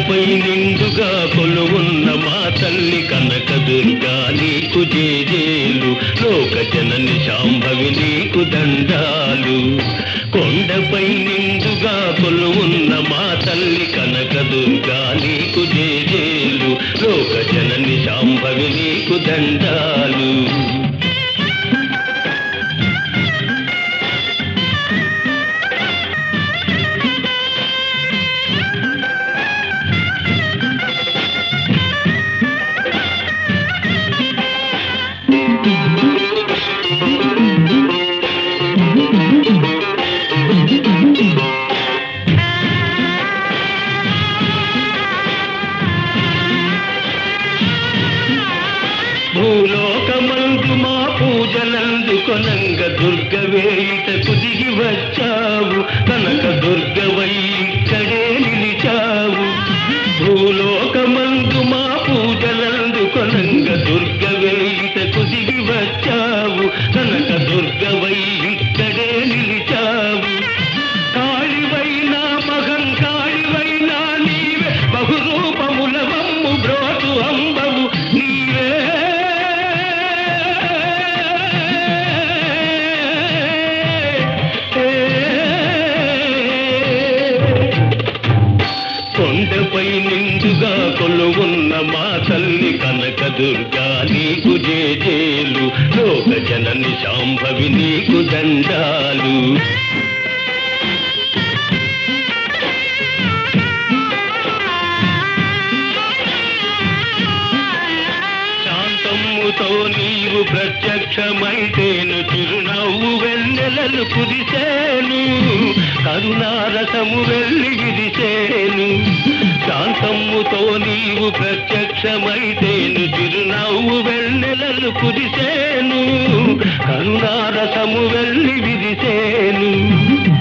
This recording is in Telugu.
కొండపై నిండుగా కొలువున్న మా తల్లి కనక దుర్గా నీకు జేజేలు లోక జనని శాంభవి నీకు దండాలు కొండపై నిండుగా కొలువున్న మా తల్లి కనక దుర్గా నీకు జేజేలు లోక జనని శాంభవి నీకు దండాలు భూలోకమందు మా పూజలందు కొనంగ దుర్గవేయిటకు దిగి వచ్చావు కనక దుర్గవై ఇక్కడే నిలిచావు భూలోకమందు మా పూజలందు కొనంగ దుర్గవేయిటకు దిగి వచ్చావు కనక దుర్గవై ఇక్కడే నిలిచావు కాళివైనా మగం కాళివైనా నీవే బహురూపముల మమ్ము బ్రోతు అంబవు నీవే కొండపై నిండుగా కొలువున్న మా తల్లి కనక దుర్గా నీకు జేజేలు లోక జనని శాంభవి నీకు దండాలు శాంతమ్ముతో నీవు ప్రత్యక్షమైతేను చిరునవ్వు వెన్నెలలు కురిసేను కరుణారసము వెళ్ళి విరిసేను శాంతమ్ముతో నీవు ప్రత్యక్షమైతేను చిరునవ్వు వెన్నెలలు కురిసేను కరుణారసము వెళ్ళి విరిసేను